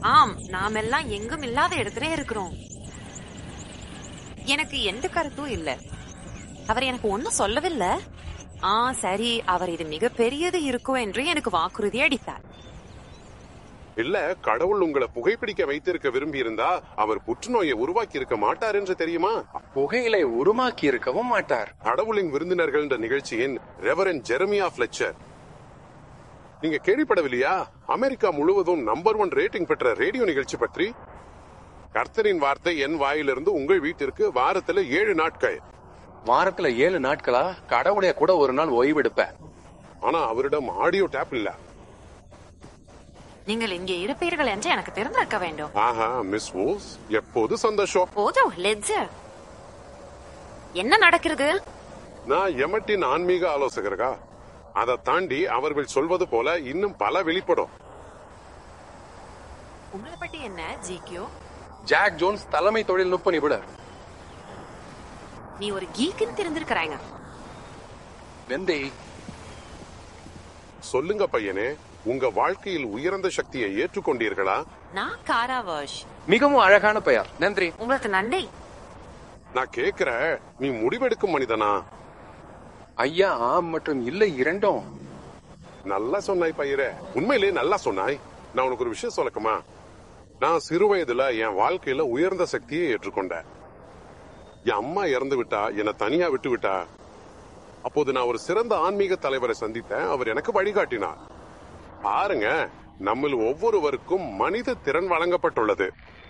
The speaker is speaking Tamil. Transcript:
ஆம் நாம் எல்லாம் எங்கும் இல்லாத இடத்துல இருக்கிறோம் எனக்கு எந்த கருத்தும் இல்ல அவர் எனக்கு ஒன்னும் சொல்லவில்லை ஆ சரி அவர் இது மிக பெரியது இருக்கும் என்று எனக்கு வாக்குறுதி அளித்தார் இல்ல கடவுள் உங்களை புகைப்பிடிக்க வைத்திருக்க விரும்பி இருந்தா அவர் புற்றுநோயை உருவாக்கி இருக்க மாட்டார் என்று தெரியுமா புகையிலை உருமாக்கி இருக்கவும் மாட்டார் கடவுளின் விருந்தினர்கள் என்ற நிகழ்ச்சியின் ரெவரன் ஜெரமியா பிளெச்சர் நீங்க கேள்விப்படவில்லையா அமெரிக்கா முழுவதும் நம்பர் ஒன் ரேட்டிங் பெற்ற ரேடியோ நிகழ்ச்சி பற்றி கர்த்தரின் வார்த்தை என் வாயிலிருந்து உங்கள் வீட்டிற்கு வாரத்துல ஏழு நாட்கள் வாரத்துல ஏழு நாட்களா கடவுளைய கூட ஒரு நாள் ஓய்வெடுப்பேன் ஆனா அவரிடம் ஆடியோ டேப் இல்ல நீங்கள் இங்கே இருப்பீர்கள் என்று எனக்கு தெரிந்திருக்க வேண்டும் ஆஹா மிஸ் வோஸ் எப்போது சந்தோஷம் போதோ லெட்ஜர் என்ன நடக்கிறது நான் எமட்டின் ஆன்மீக ஆலோசகர்களா அதை தாண்டி அவர்கள் சொல்வது போல இன்னும் பல வெளிப்படும் உங்களை பற்றி என்ன ஜிக்யூ ஜாக் ஜோன்ஸ் தலைமை தொழில்நுட்ப நிபுணர் நீ ஒரு கீக்குன்னு தெரிஞ்சிருக்கிறாங்க வெந்தை சொல்லுங்க பையனே உங்க வாழ்க்கையில் உயர்ந்த சக்தியை ஏற்றுக்கொண்டீர்களா நான் காராவாஷ் மிகவும் அழகான பெயர் நன்றி உங்களுக்கு நன்றி நான் கேக்குறேன் நீ முடிவெடுக்கும் மனிதனா ஐயா ஆம் மற்றும் இல்லை இரண்டும் நல்லா சொன்னாய் பையரே உண்மையிலே நல்லா சொன்னாய் நான் உனக்கு ஒரு விஷயம் சொல்லக்குமா நான் சிறு வயதுல என் வாழ்க்கையில உயர்ந்த சக்தியை ஏற்றுக்கொண்டேன் என் அம்மா இறந்து விட்டா என்னை தனியா விட்டு விட்டா அப்போது நான் ஒரு சிறந்த ஆன்மீக தலைவரை சந்தித்தேன் அவர் எனக்கு வழிகாட்டினார் பாருங்க நம்மில் ஒவ்வொருவருக்கும் மனித திறன் வழங்கப்பட்டுள்ளது